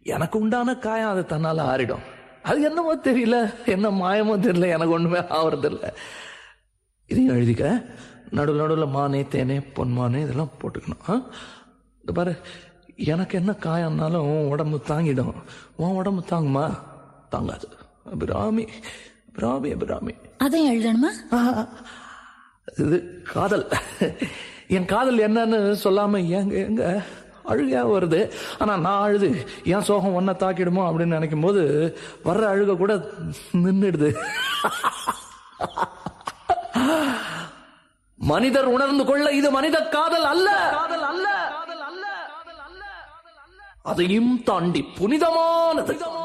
எனக்கு உண்டான காயம் அது தன்னால ஆறிடும் அது என்னமோ தெரியல என்ன மாயமோ தெரியல எனக்கு ஒண்ணுமே ஆவறது இல்ல இதையும் எழுதிக்க நடுவில் நடுவில் மானே தேனே பொன்மானே இதெல்லாம் போட்டுக்கணும் ஆ? இந்த பாரு எனக்கு என்ன காயம்னாலும் உன் உடம்பு தாங்கிடும் உன் உடம்பு தாங்குமா தாங்காது அபிராமி அபிராமி அபிராமி அதையும் எழுதணுமா ஆஹா. இது காதல் என் காதல் என்னன்னு சொல்லாம எங்க எங்க அழுகையா வருது ஆனா நான் அழுது என் சோகம் ஒன்ன தாக்கிடுமோ அப்படின்னு நினைக்கும் போது வர்ற அழுக கூட நின்றுடுது மனிதர் உணர்ந்து கொள்ள இது மனித காதல் அல்ல காதல் அல்ல அதையும் தாண்டி புனிதமானது